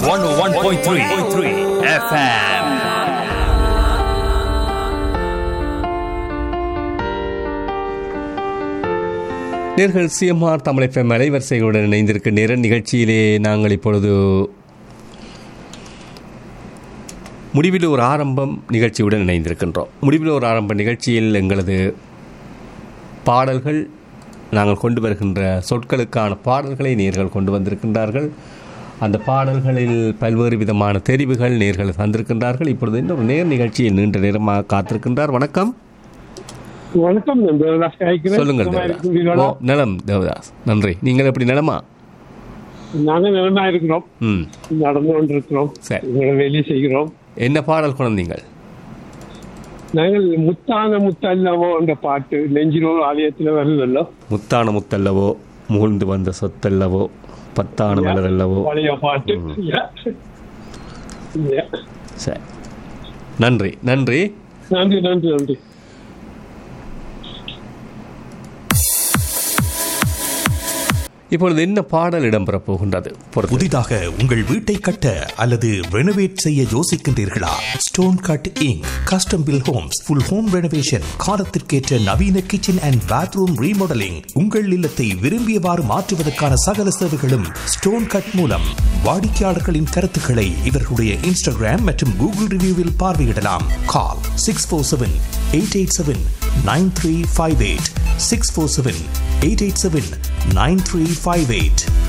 101.3 FM. நேர்கள் CMR Tamil FM அலைவரிசைகளுடன் இணைந்திருக்க நேர நிகழ்ச்சியிலே நாங்கள் இப்பொழுது முடிவில் ஒரு ஆரம்பம் நிகழ்ச்சியுடன் இணைந்திருக்கின்றோம் முடிவில் ஒரு ஆரம்ப நிகழ்ச்சியில் எங்களது பாடல்கள் நாங்கள் கொண்டு வருகின்ற சொற்களுக்கான பாடல்களை நேர்கள் கொண்டு வந்திருக்கின்றார்கள் அந்த பாடல்களில் பல்வேறு விதமான தெரிவுகள் நேர்கள் தந்திருக்கின்றார்கள் இப்பொழுது இன்னொரு நேர் நிகழ்ச்சியில் நீண்ட நேரமாக காத்திருக்கின்றார் வணக்கம் வணக்கம் நான் தேவதாஸ் காய்க்கிறேன் சொல்லுங்கள் சுகமா தேவதாஸ் இருக்கிறீர்களா? ஓ நலம் தேவதாஸ் நன்றி நீங்கள் எப்படி நலமா நாங்க நிலமா இருக்கிறோம் ம் நடந்து கொண்டிருக்கிறோம் சரி. உங்களை வேலையை செய்கிறோம் என்ன பாடல் குழந்தைங்கள் நாங்கள் முத்தான முத்தல்லவோ என்ற பாட்டு நெஞ்சிலோர் ஆலயத்துல வருதல்லோ முத்தான முத்தல்லவோ முகழ்ந்து வந்த சொத்தல்லவோ பத்தான மலரல்லவோ பழைய பாட்டு Yeah. Yeah. சரி நன்றி நன்றி நன்றி நன்றி நன்றி இப்பொழுது என்ன பாடல் இடம்பெறப் போகின்றது பொறுத்து புதிதாக உங்கள் வீட்டை கட்ட அல்லது ரெனோவேட் செய்ய யோசிக்கின்றீர்களா stone cut inc custom build homes full home renovation காலத்திற்கேற்ற நவீன கிச்சன் அண்ட் பாத்ரூம் ரீமாடலிங் உங்கள் இல்லத்தை விரும்பியவாறு மாற்றுவதற்கான சகல சேவைகளும் ஸ்டோன் கட் மூலம் வாடிக்கையாளர்களின் கருத்துக்களை இவர்களுடைய இன்ஸ்டாகிராம் மற்றும் கூகுள் ரிவ்யூவில் பார்வையிடலாம் call six four seven eight eight seven nine three five eight six four seven eight eight seven nine three five eight